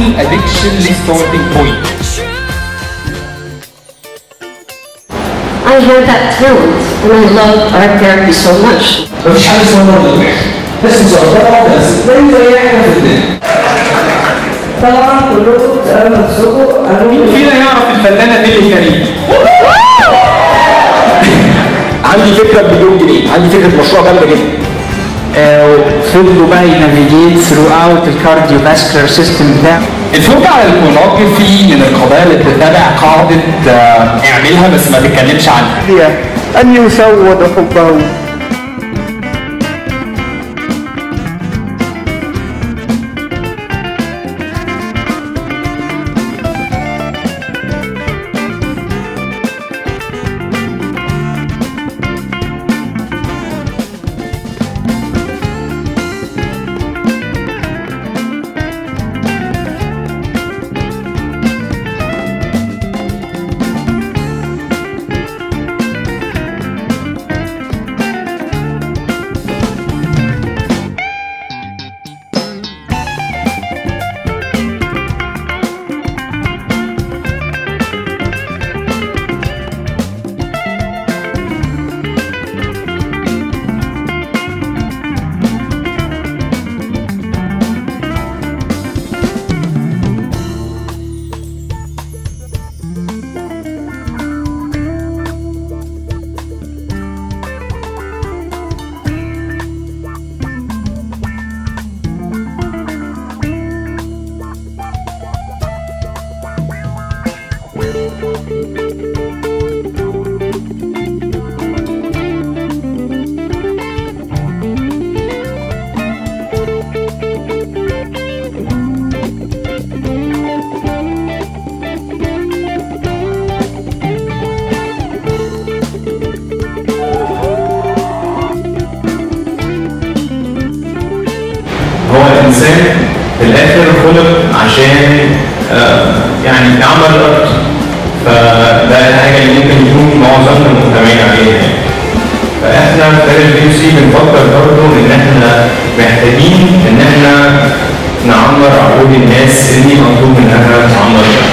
اول ادكشن للستارتنج بوينت I have that talent and I love art therapy so much. مفيش حاجه اسمها مرض وحش بس مش هتطلع بس زي زي احنا في الدنيا طبعا كلكم سألوا نفسكم قالوا مين لي فينا يعرف الفنانه نيلي كريم؟ عندي فكره بمليون جنيه عندي فكره مشروع جامده جدا فضلوا بقى ينافيجيت ثرو اوت الكارديو فاسكولار سيستم بتاعه الفرجة على الكونوجرافي من القضايا اللي بتتبع قاعدة آه، اعملها بس ما تتكلمش عنها أن يسود حبه هو الانسان في الاخر خلق عشان آه، يعني يعمل ارت فده الحاجه اللي ممكن يكون معظمنا مجتمعين عليها يعني فاحنا في البي سي بنفكر برضه ان احنا محتاجين ان احنا نعمر عقول الناس اللي مطلوب منها تعمر